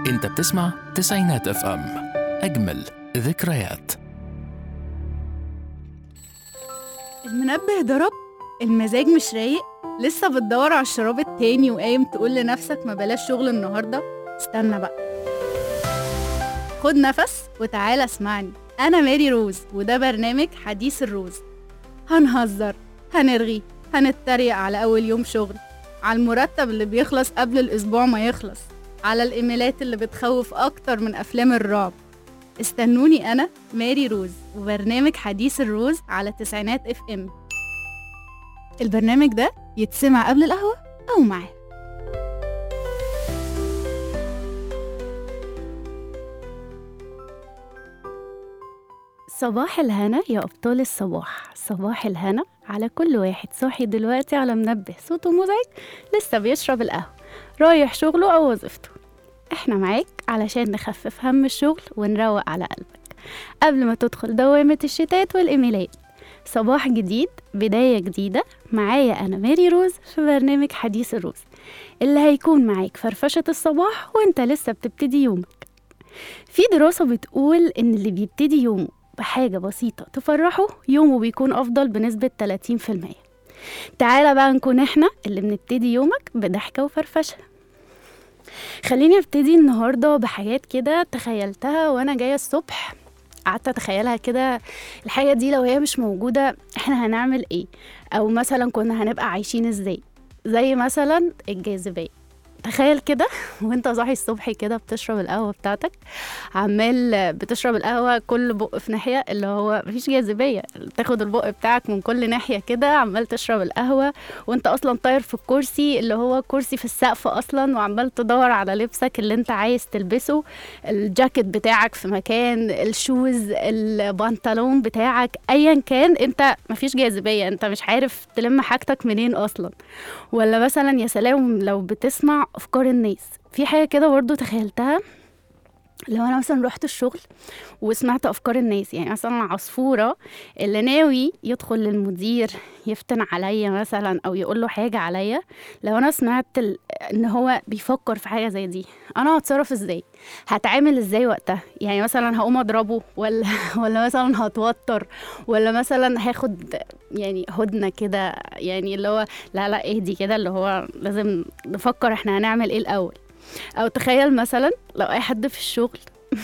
انت بتسمع تسعينات اف ام اجمل ذكريات المنبه ضرب المزاج مش رايق لسه بتدور على الشراب التاني وقايم تقول لنفسك ما بلاش شغل النهارده استنى بقى خد نفس وتعالى اسمعني انا ماري روز وده برنامج حديث الروز هنهزر هنرغي هنتريق على اول يوم شغل على المرتب اللي بيخلص قبل الاسبوع ما يخلص على الايميلات اللي بتخوف اكتر من افلام الرعب استنوني انا ماري روز وبرنامج حديث الروز على تسعينات اف ام البرنامج ده يتسمع قبل القهوة أو معاه صباح الهنا يا أبطال الصباح صباح الهنا على كل واحد صاحي دلوقتي على منبه صوته مزعج لسه بيشرب القهوة رايح شغله أو وظيفته احنا معاك علشان نخفف هم الشغل ونروق على قلبك قبل ما تدخل دوامة الشتات والإيميلات صباح جديد بداية جديدة معايا أنا ماري روز في برنامج حديث الروز اللي هيكون معاك فرفشة الصباح وانت لسه بتبتدي يومك في دراسة بتقول إن اللي بيبتدي يومه بحاجة بسيطة تفرحه يومه بيكون أفضل بنسبة 30% تعالى بقى نكون احنا اللي بنبتدي يومك بضحكة وفرفشة خليني ابتدي النهاردة بحاجات كده تخيلتها وانا جاية الصبح قعدت اتخيلها كده الحاجه دي لو هي مش موجوده احنا هنعمل ايه او مثلا كنا هنبقى عايشين ازاي زي مثلا الجاذبيه تخيل كده وانت صاحي الصبح كده بتشرب القهوه بتاعتك عمال بتشرب القهوه كل بق في ناحيه اللي هو مفيش جاذبيه تاخد البق بتاعك من كل ناحيه كده عمال تشرب القهوه وانت اصلا طاير في الكرسي اللي هو كرسي في السقف اصلا وعمال تدور على لبسك اللي انت عايز تلبسه الجاكيت بتاعك في مكان الشوز البنطلون بتاعك ايا كان انت مفيش جاذبيه انت مش عارف تلم حاجتك منين اصلا ولا مثلا يا سلام لو بتسمع افكار الناس في حاجه كده برضو تخيلتها لو انا مثلا رحت الشغل وسمعت افكار الناس يعني مثلا عصفوره اللي ناوي يدخل للمدير يفتن عليا مثلا او يقول له حاجه عليا لو انا سمعت ال... ان هو بيفكر في حاجه زي دي انا هتصرف ازاي هتعامل ازاي وقتها يعني مثلا هقوم اضربه ولا ولا مثلا هتوتر ولا مثلا هاخد يعني هدنه كده يعني اللي هو لا لا اهدي كده اللي هو لازم نفكر احنا هنعمل ايه الاول او تخيل مثلا لو اي حد في الشغل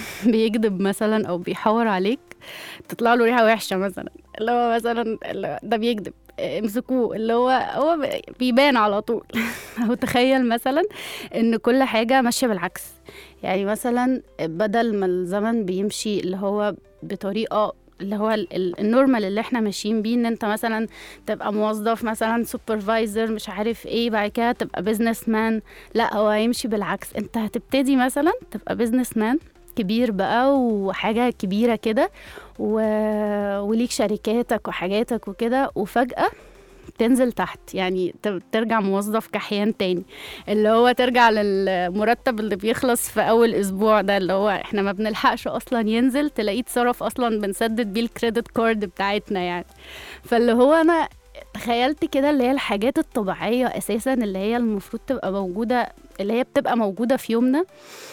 بيكذب مثلا او بيحور عليك تطلع له ريحه وحشه مثلا اللي هو مثلا اللي ده بيكذب امسكوه اللي هو هو بيبان على طول او تخيل مثلا ان كل حاجه ماشيه بالعكس يعني مثلا بدل ما الزمن بيمشي اللي هو بطريقه اللي هو النورمال اللي احنا ماشيين بيه ان انت مثلا تبقى موظف مثلا سوبرفايزر مش عارف ايه بعد كده تبقى بيزنس مان لا هو هيمشي بالعكس انت هتبتدي مثلا تبقى بيزنس مان كبير بقى وحاجة كبيرة كده و... وليك شركاتك وحاجاتك وكده وفجأة تنزل تحت يعني ترجع موظف كحيان تاني اللي هو ترجع للمرتب اللي بيخلص في اول اسبوع ده اللي هو احنا ما بنلحقش اصلا ينزل تلاقيه اتصرف اصلا بنسدد بيه الكريدت كارد بتاعتنا يعني فاللي هو انا تخيلت كده اللي هي الحاجات الطبيعية اساسا اللي هي المفروض تبقى موجودة اللي هي بتبقى موجودة في يومنا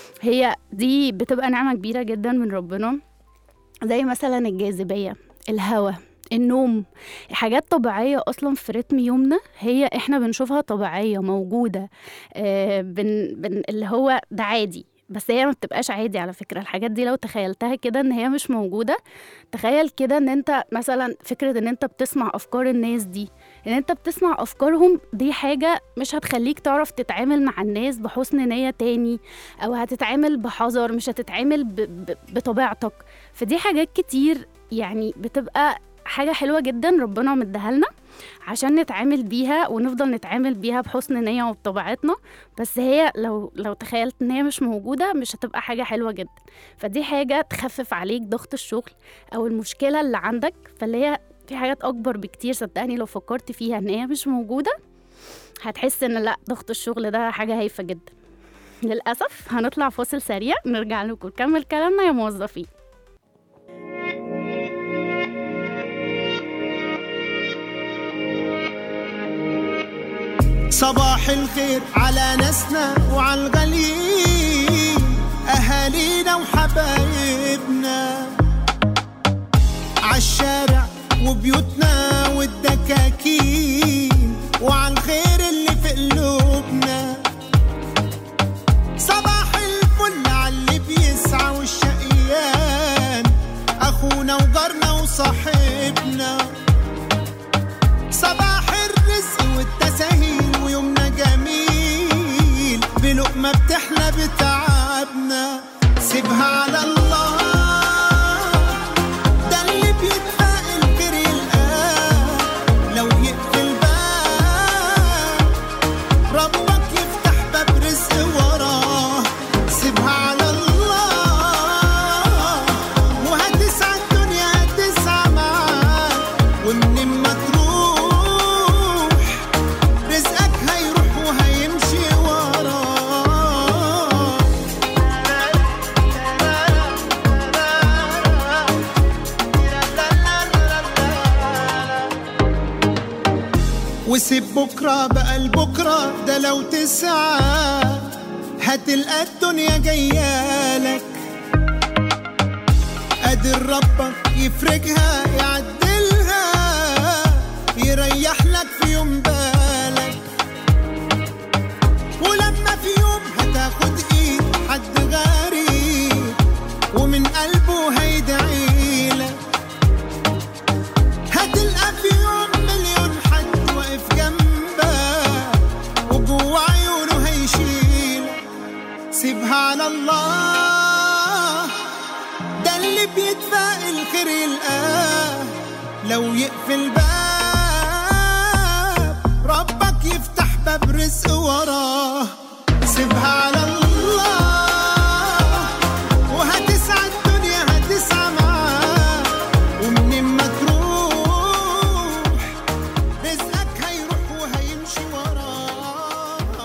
هي دي بتبقى نعمة كبيرة جدا من ربنا زي مثلا الجاذبية الهوا النوم حاجات طبيعية أصلا في رتم يومنا هي إحنا بنشوفها طبيعية موجودة آه بن بن اللي هو ده عادي بس هي ما بتبقاش عادي على فكرة الحاجات دي لو تخيلتها كده ان هي مش موجودة تخيل كده ان انت مثلا فكرة ان انت بتسمع افكار الناس دي ان انت بتسمع افكارهم دي حاجة مش هتخليك تعرف تتعامل مع الناس بحسن نية تاني او هتتعامل بحذر مش هتتعامل ب- ب- بطبيعتك فدي حاجات كتير يعني بتبقى حاجة حلوة جدا ربنا مديها لنا عشان نتعامل بيها ونفضل نتعامل بيها بحسن نية وبطبيعتنا بس هي لو لو تخيلت ان هي مش موجودة مش هتبقى حاجة حلوة جدا فدي حاجة تخفف عليك ضغط الشغل او المشكلة اللي عندك فاللي هي في حاجات اكبر بكتير صدقني لو فكرت فيها ان هي مش موجودة هتحس ان لا ضغط الشغل ده حاجة هايفة جدا للأسف هنطلع فاصل سريع نرجع لكم نكمل كلامنا يا موظفين صباح الخير على ناسنا وعلى الغاليين أهالينا وحبايبنا عالشارع وبيوتنا والدكاكين وعالخير اللي في قلوبنا صباح الفل عاللي بيسعى والشقيان أخونا وجارنا وصاحبنا صباح الرزق والتساهيل ويومنا جميل بلقمة بتحلى بتعبنا سيبها على الله ده اللي بيتفائل خير يلقاه لو يقفل باب ربك يفتح باب رزق وراه سيبها على الله وهتسعى الدنيا هتسعى معاك ومن ما تروح رزقك هيروح وهيمشي وراه وسيب بكرة بقى لبكرة ده لو تسعى هتلقى الدنيا جايالك قادر ربك يفرجها يعدلها يريح لك في يوم بالك ولما في يوم هتاخد ايد حد غريب ومن قلبه هيدعيلك هتلقى في يوم مليون حد واقف جنبك وجوه عيونه هيشيلك سيبها على الله ده اللي بيتفائل خير يلقاه لو يقفل باب ربك يفتح باب رزق وراه سيبها على الله وهتسعى الدنيا هتسعى معاه ومن ما تروح رزقك هيروح وهيمشي وراك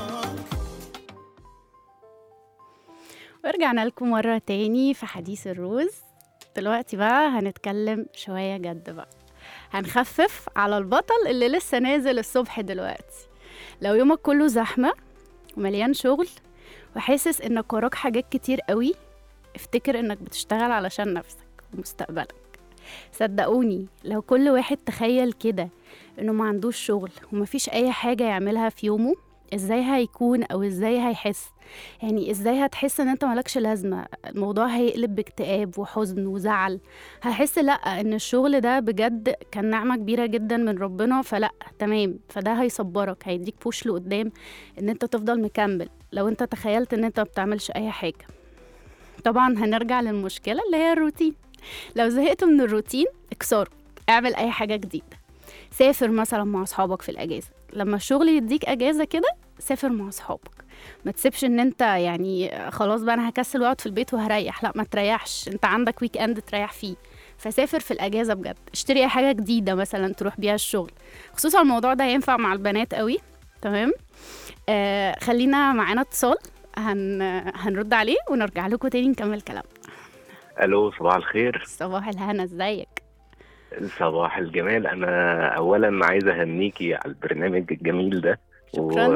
ورجعنا لكم مرة تاني في حديث الروز دلوقتي بقى هنتكلم شوية جد بقى هنخفف على البطل اللي لسه نازل الصبح دلوقتي لو يومك كله زحمة ومليان شغل وحاسس انك وراك حاجات كتير قوي افتكر انك بتشتغل علشان نفسك ومستقبلك صدقوني لو كل واحد تخيل كده انه ما عندوش شغل ومفيش اي حاجة يعملها في يومه ازاي هيكون او ازاي هيحس يعني ازاي هتحس ان انت مالكش لازمة الموضوع هيقلب باكتئاب وحزن وزعل هحس لا ان الشغل ده بجد كان نعمة كبيرة جدا من ربنا فلا تمام فده هيصبرك هيديك بوش لقدام ان انت تفضل مكمل لو انت تخيلت ان انت ما بتعملش اي حاجة طبعا هنرجع للمشكلة اللي هي الروتين لو زهقت من الروتين اكسره اعمل اي حاجة جديدة سافر مثلا مع اصحابك في الاجازة لما الشغل يديك اجازة كده سافر مع اصحابك ما تسيبش ان انت يعني خلاص بقى انا هكسل واقعد في البيت وهريح لا ما تريحش انت عندك ويك اند تريح فيه فسافر في الاجازه بجد اشتري اي حاجه جديده مثلا تروح بيها الشغل خصوصا الموضوع ده هينفع مع البنات قوي تمام آه خلينا معانا اتصال هن... هنرد عليه ونرجع لكم تاني نكمل كلام الو صباح الخير صباح الهنا ازيك صباح الجمال انا اولا عايز اهنيكي على البرنامج الجميل ده شكراً.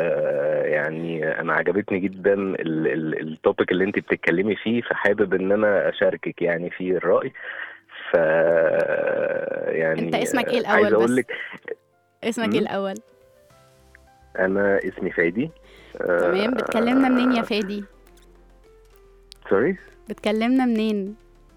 ويعني انا عجبتني جدا ال- ال- التوبيك اللي انت بتتكلمي فيه فحابب ان انا اشاركك يعني في الراي ف يعني انت اسمك ايه عايز الاول اقول بس لك اسمك مم. ايه الاول انا اسمي فادي تمام بتكلمنا منين يا فادي سوري بتكلمنا منين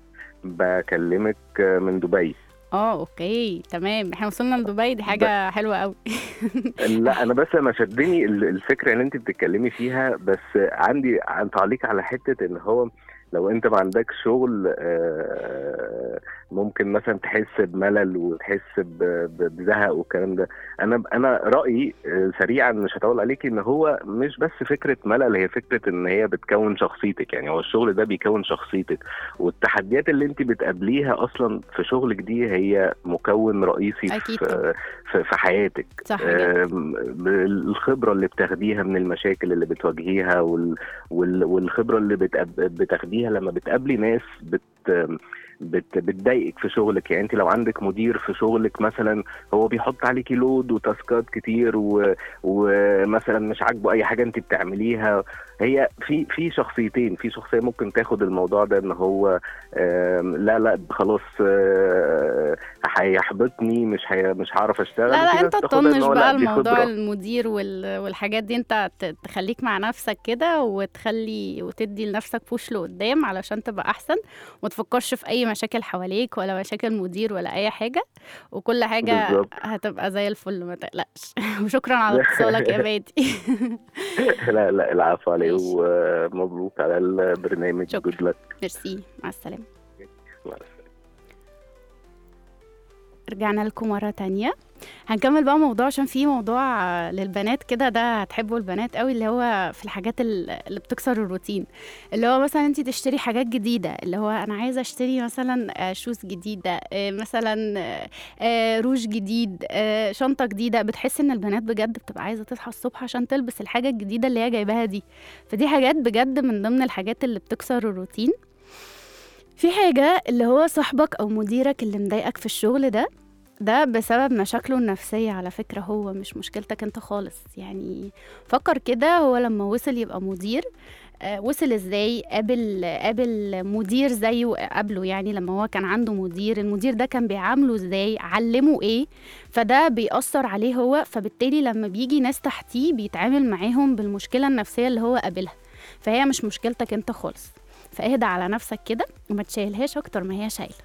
بكلمك من دبي اه اوكي تمام احنا وصلنا لدبي دي حاجه حلوه قوي لا انا بس انا شدني ال- الفكره اللي انت بتتكلمي فيها بس عندي عن تعليق على حته ان هو لو انت ما عندكش شغل آه، ممكن مثلا تحس بملل وتحس ب- ب- بزهق والكلام ده انا انا رايي آه، سريعا مش هطول عليك ان هو مش بس فكره ملل هي فكره ان هي بتكون شخصيتك يعني هو الشغل ده بيكون شخصيتك والتحديات اللي انت بتقابليها اصلا في شغلك دي هي مكون رئيسي أكيد طبعاً. في في في حياتك صح جدا آم، الخبرة اللي بتاخديها من المشاكل اللي بتواجهيها وال... وال... والخبرة اللي بتقب... بتاخديها لما بتقابلي ناس بت... بت بتضايقك في شغلك يعني انت لو عندك مدير في شغلك مثلا هو بيحط عليكي لود وتاسكات كتير و... ومثلا مش عاجبه اي حاجه انت بتعمليها هي في في شخصيتين في شخصيه ممكن تاخد الموضوع ده ان هو آم، لا لا خلاص آه، هيحبطني مش هي مش هعرف اشتغل لا في لا ناس انت تاخدها إن تطنش هو لا، بقى دي الموضوع خبرة. المدير وال... والحاجات دي انت ت- تخليك مع نفسك كده وتخلي وتدي لنفسك بوش لقدام علشان تبقى احسن وما تفكرش في اي مشاكل حواليك ولا مشاكل مدير ولا اي حاجه وكل حاجه بالظبط. هتبقى زي الفل ما تقلقش وشكرا على اتصالك يا بادي لا لا العفو عليه ماشي. ومبروك على البرنامج شكرا. جود لك ميرسي مع السلامه رجعنا لكم مرة تانية هنكمل بقى موضوع عشان في موضوع آه، للبنات كده ده هتحبوا البنات قوي اللي هو في الحاجات ال- اللي بتكسر الروتين اللي هو مثلا انت تشتري حاجات جديدة اللي هو انا عايزة اشتري مثلا آه، شوز جديدة آه، مثلا آه، آه، روج جديد آه، شنطة جديدة بتحس ان البنات بجد بتبقى عايزة تصحى الصبح عشان تلبس الحاجة الجديدة اللي هي جايباها دي فدي حاجات بجد من ضمن الحاجات اللي بتكسر الروتين في حاجة اللي هو صاحبك أو مديرك اللي مضايقك في الشغل ده ده بسبب مشاكله النفسية على فكرة هو مش مشكلتك انت خالص يعني فكر كده هو لما وصل يبقى مدير آه، وصل ازاي قابل قابل مدير زيه قبله يعني لما هو كان عنده مدير المدير ده كان بيعامله ازاي علمه ايه فده بيأثر عليه هو فبالتالي لما بيجي ناس تحتيه بيتعامل معاهم بالمشكلة النفسية اللي هو قابلها فهي مش مشكلتك انت خالص فاهدى على نفسك كده وما تشيلهاش اكتر ما هي شايله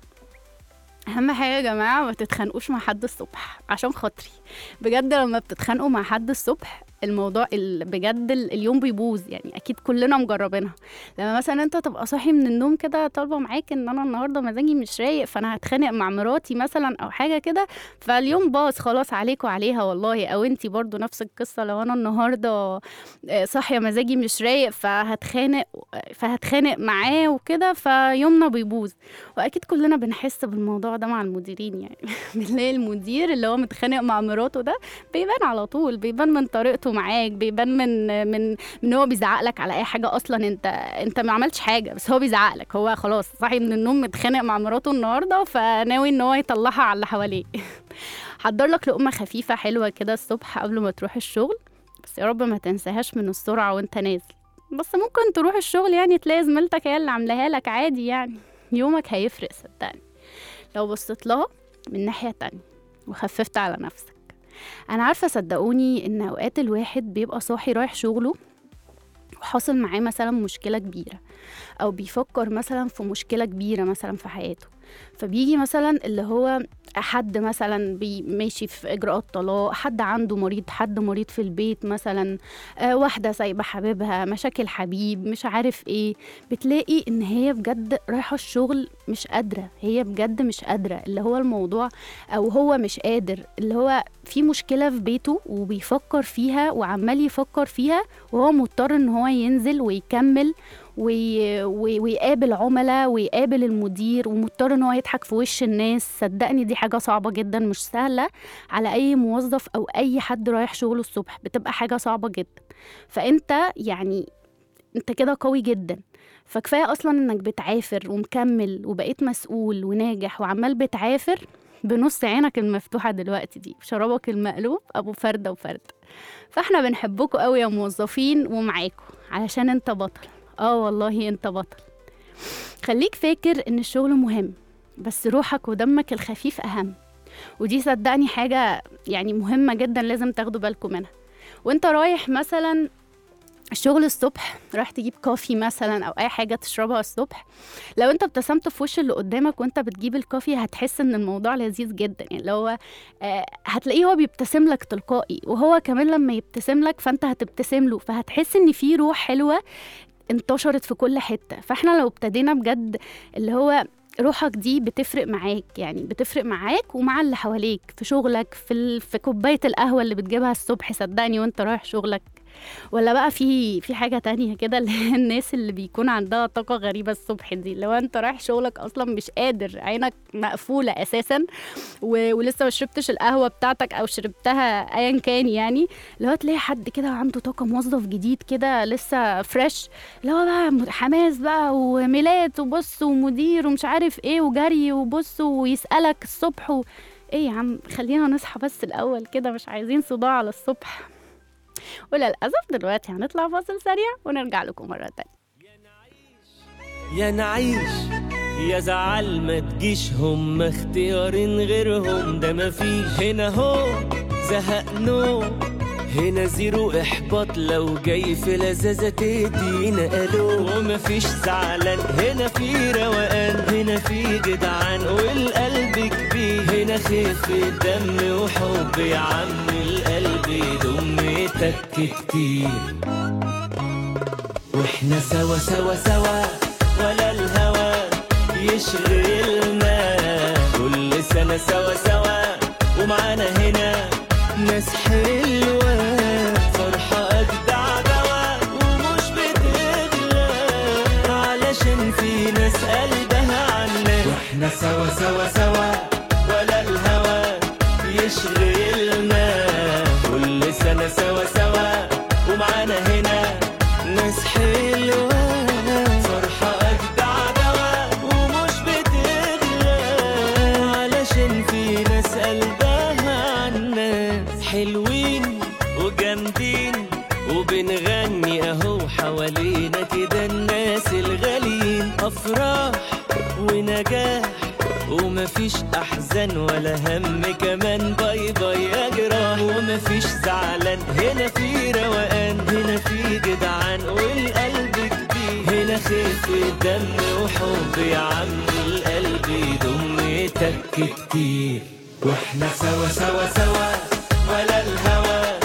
اهم حاجه يا جماعه ما تتخانقوش مع حد الصبح عشان خاطري بجد لما بتتخانقوا مع حد الصبح الموضوع ال- بجد ال- اليوم بيبوظ يعني اكيد كلنا مجربينها لما مثلا انت تبقى صاحي من النوم كده طالبه معاك ان انا النهارده مزاجي مش رايق فانا هتخانق مع مراتي مثلا او حاجه كده فاليوم باظ خلاص عليك وعليها والله او انتي برضو نفس القصه لو انا النهارده آه، صاحيه مزاجي مش رايق فهتخانق فهتخانق معاه وكده فيومنا بيبوظ واكيد كلنا بنحس بالموضوع ده مع المديرين يعني بنلاقي المدير اللي هو متخانق مع مراته ده بيبان على طول بيبان من طريقته معاك بيبان من من من هو بيزعق لك على اي حاجه اصلا انت انت ما عملتش حاجه بس هو بيزعق لك هو خلاص صاحي من النوم متخانق مع مراته النهارده فناوي ان هو يطلعها على اللي حواليه حضر لك لقمه خفيفه حلوه كده الصبح قبل ما تروح الشغل بس يا رب ما تنساهاش من السرعه وانت نازل بس ممكن تروح الشغل يعني تلاقي زميلتك هي اللي عاملاها لك عادي يعني يومك هيفرق صدقني لو بصيت لها من ناحية تانية وخففت على نفسك أنا عارفة صدقوني إن أوقات الواحد بيبقى صاحي رايح شغله وحاصل معاه مثلا مشكلة كبيرة أو بيفكر مثلا في مشكلة كبيرة مثلا في حياته فبيجي مثلا اللي هو حد مثلا بي- ماشي في إجراءات طلاق حد عنده مريض حد مريض في البيت مثلا آه واحدة سايبة حبيبها مشاكل حبيب مش عارف ايه بتلاقي ان هي بجد رايحة الشغل مش قادرة هي بجد مش قادرة اللي هو الموضوع او هو مش قادر اللي هو في مشكلة في بيته وبيفكر فيها وعمال يفكر فيها وهو مضطر ان هو ينزل ويكمل وي... وي... ويقابل عملاء ويقابل المدير ومضطر ان هو يضحك في وش الناس صدقني دي حاجة صعبة جدا مش سهلة على اي موظف او اي حد رايح شغله الصبح بتبقى حاجة صعبة جدا فانت يعني انت كده قوي جدا فكفايه اصلا انك بتعافر ومكمل وبقيت مسؤول وناجح وعمال بتعافر بنص عينك المفتوحه دلوقتي دي بشرابك المقلوب ابو فرده وفرده فاحنا بنحبكم قوي يا موظفين ومعاكم علشان انت بطل اه والله انت بطل خليك فاكر ان الشغل مهم بس روحك ودمك الخفيف اهم ودي صدقني حاجه يعني مهمه جدا لازم تاخدوا بالكم منها وانت رايح مثلا الشغل الصبح رايح تجيب كوفي مثلا او اي حاجه تشربها الصبح لو انت ابتسمت في وش اللي قدامك وانت بتجيب الكوفي هتحس ان الموضوع لذيذ جدا يعني لو هو آه هتلاقيه هو بيبتسم لك تلقائي وهو كمان لما يبتسم لك فانت هتبتسم له فهتحس ان في روح حلوه انتشرت في كل حته فاحنا لو ابتدينا بجد اللي هو روحك دي بتفرق معاك يعني بتفرق معاك ومع اللي حواليك في شغلك في ال... في كوبايه القهوه اللي بتجيبها الصبح صدقني وانت رايح شغلك ولا بقى في في حاجه تانية كده اللي هي الناس اللي بيكون عندها طاقه غريبه الصبح دي لو انت رايح شغلك اصلا مش قادر عينك مقفوله اساسا و... ولسه ما شربتش القهوه بتاعتك او شربتها ايا كان يعني اللي هو تلاقي حد كده عنده طاقه موظف جديد كده لسه فريش اللي هو بقى حماس بقى وميلاد وبص ومدير ومش عارف ايه وجري وبص ويسالك الصبح و... ايه يا عم خلينا نصحى بس الاول كده مش عايزين صداع على الصبح وللاسف دلوقتي هنطلع فاصل سريع ونرجع لكم مره تانية يا نعيش يا زعل ما تجيش هم اختيارين غيرهم ده مفيش هنا هو زهق نو هنا زيرو احباط لو جاي في لذاذة تدينا الو ومفيش زعلان هنا في روقان هنا في جدعان والقلب كبير هنا خفة دم وحب يا عم القلب يضم تك كتير واحنا سوا سوا سوا ولا الهوى يشغلنا كل سنة سوا سوا ومعانا هنا ناس حلوة فرحة أجدع دوا ومش بتغلى علشان في ناس قلبها عنا واحنا سوا سوا سوا ولا الهوى يشغلنا كل سنة سوا سوا ومعانا هنا ناس حلوة فرحة أجدع دوا ومش بتغلى علشان في ناس قلبها عالناس حلوين وجامدين وبنغني اهو حوالينا كده الناس الغاليين افراح ونجاح ومفيش احزان ولا هم كمان باي باي يا جراح ومفيش زعلان هنا في روقان هنا في جدعان والقلب كبير هنا خفة دم وحب يا عم القلب يضم تك كتير واحنا سوا سوا سوا ولا الهوى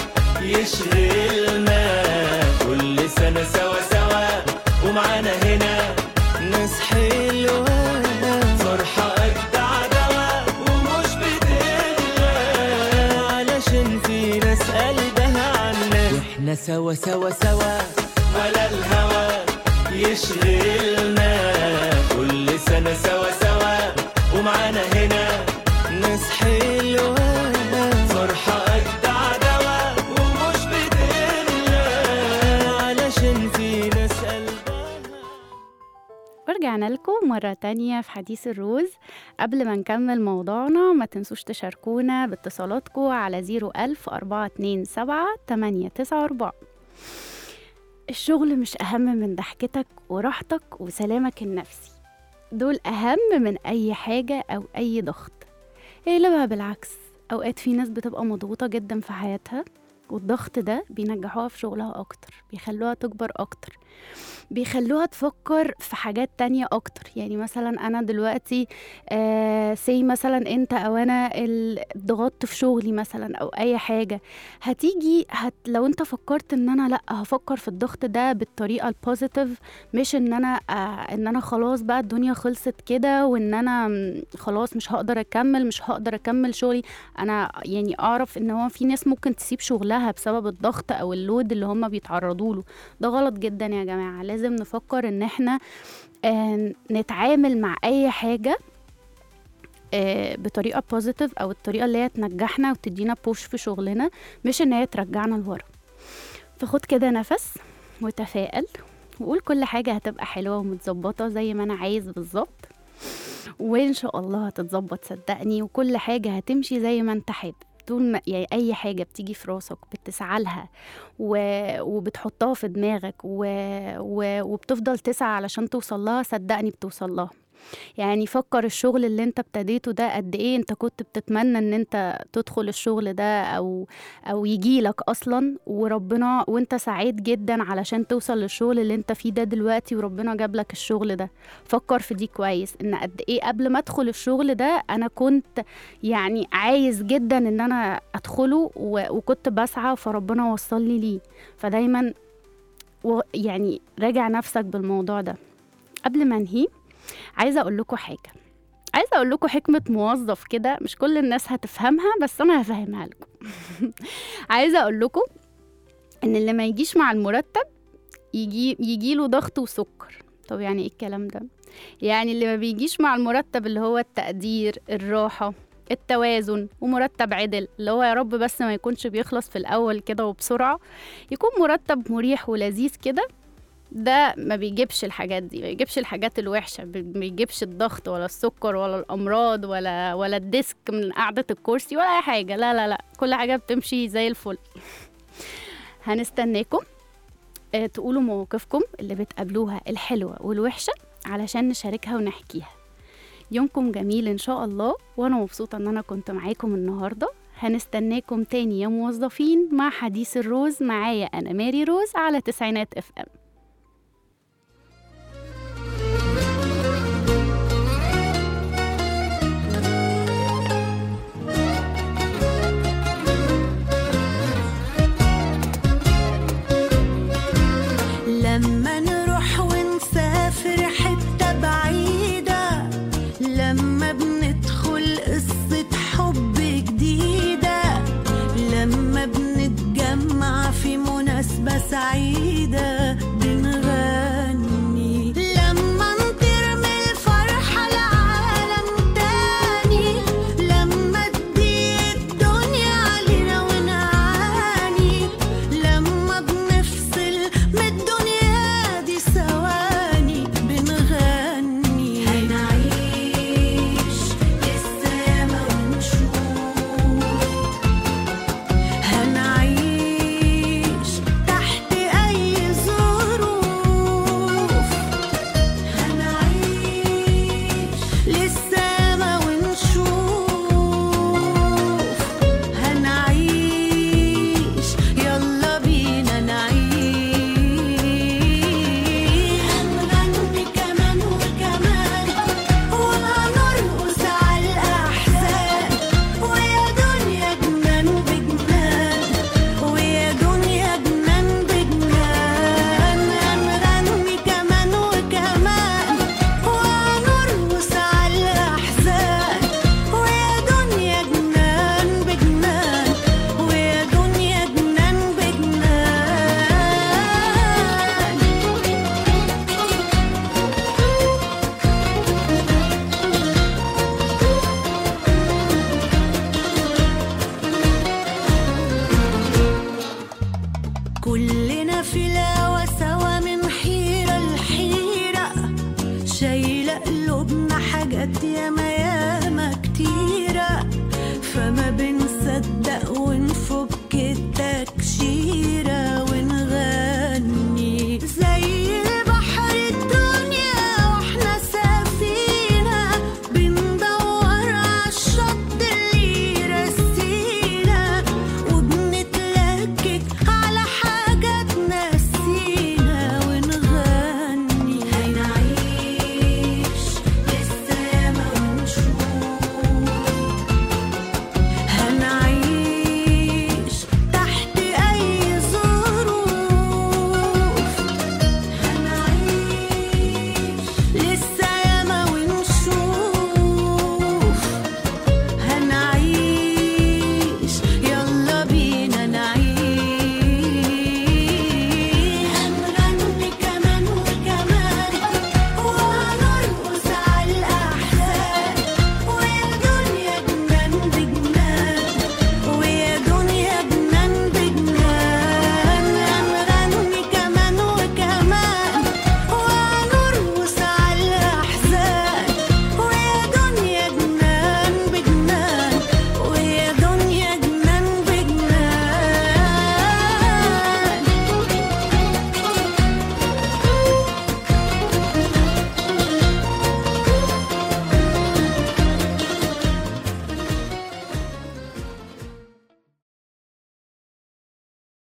يشغلنا كل سنة سوا سوا ومعانا هنا ناس حلوة فرحة أجدع دوا ومش بتغلى علشان في ناس قلبها عنا واحنا سوا سوا سوا ولا الهوى يشغلنا كل سنة سوا سوا ومعانا هنا ناس حلوة فرحة أجدع دوا ومش بتغلى علشان في ناس قلبها ورجعنا لكم مرة تانية في حديث الروز قبل ما نكمل موضوعنا ما تنسوش تشاركونا باتصالاتكم على 01000 427 894 الشغل مش أهم من ضحكتك وراحتك وسلامك النفسي دول أهم من أي حاجة أو أي ضغط اقلبها بالعكس أوقات في ناس بتبقى مضغوطة جدا في حياتها والضغط ده بينجحوها في شغلها أكتر بيخلوها تكبر أكتر بيخلوها تفكر في حاجات تانية أكتر يعني مثلا أنا دلوقتي آه سي مثلا أنت أو أنا ال- ضغطت في شغلي مثلا أو أي حاجة هتيجي هت لو أنت فكرت إن أنا لأ هفكر في الضغط ده بالطريقة البوزيتيف مش إن أنا آه إن أنا خلاص بقى الدنيا خلصت كده وإن أنا م- خلاص مش هقدر أكمل مش هقدر أكمل شغلي أنا يعني أعرف إن هو في ناس ممكن تسيب شغلها بسبب الضغط أو اللود اللي هم بيتعرضوا له ده غلط جدا يا جماعة لازم نفكر ان احنا آه، نتعامل مع اي حاجة آه، بطريقة بوزيتيف او الطريقة اللي هي تنجحنا وتدينا بوش في شغلنا مش ان هي ترجعنا لورا فخد كده نفس وتفائل وقول كل حاجة هتبقى حلوة ومتظبطة زي ما انا عايز بالظبط وان شاء الله هتتظبط صدقني وكل حاجة هتمشي زي ما انت حابب طول ما يعني اي حاجة بتيجي في راسك بتسعى لها و... وبتحطها في دماغك و... و... وبتفضل تسعى علشان توصل لها صدقني بتوصل لها يعني فكر الشغل اللي انت ابتديته ده قد ايه انت كنت بتتمنى ان انت تدخل الشغل ده او او يجيلك اصلا وربنا وانت سعيد جدا علشان توصل للشغل اللي انت فيه ده دلوقتي وربنا جاب لك الشغل ده فكر في دي كويس ان قد ايه قبل ما ادخل الشغل ده انا كنت يعني عايز جدا ان انا ادخله و... وكنت بسعى فربنا وصلني ليه فدايما و... يعني راجع نفسك بالموضوع ده قبل ما انهي عايزه اقول لكم حاجه عايزه اقول لكم حكمه موظف كده مش كل الناس هتفهمها بس انا هفهمها لكم عايزه اقول لكم ان اللي ما يجيش مع المرتب يجي يجيله ضغط وسكر طب يعني ايه الكلام ده يعني اللي ما بيجيش مع المرتب اللي هو التقدير الراحة التوازن ومرتب عدل اللي هو يا رب بس ما يكونش بيخلص في الأول كده وبسرعة يكون مرتب مريح ولذيذ كده ده ما بيجيبش الحاجات دي ما بيجيبش الحاجات الوحشة بي- ما بيجيبش الضغط ولا السكر ولا الأمراض ولا ولا الديسك من قعدة الكرسي ولا أي حاجة لا لا لا كل حاجة بتمشي زي الفل هنستناكم آه، تقولوا مواقفكم اللي بتقابلوها الحلوة والوحشة علشان نشاركها ونحكيها يومكم جميل إن شاء الله وأنا مبسوطة إن أنا كنت معاكم النهاردة هنستناكم تاني يا موظفين مع حديث الروز معايا أنا ماري روز على تسعينات اف ام لما نروح ونسافر حتة بعيدة لما بندخل قصة حب جديدة لما بنتجمع في مناسبة سعيدة بنغني لما نطير من الفرحة لعالم تاني لما تضيق الدنيا علينا ونعاني لما بنفصل من الدنيا دي ثواني بنغني هنعيش للسما ونشوف هنعيش تحت أي ظروف هنعيش للسما ونشوف هنعيش يلا بينا نعيش هنغني كمان وكمان وهنرقص على الأحزان ويا دنيا جنان بجنان ويا دنيا جنان بجنان هنغني كمان وكمان وهنرقص على الأحزان ويا دنيا جنان بجنان ويا دنيا جنان بجنان كل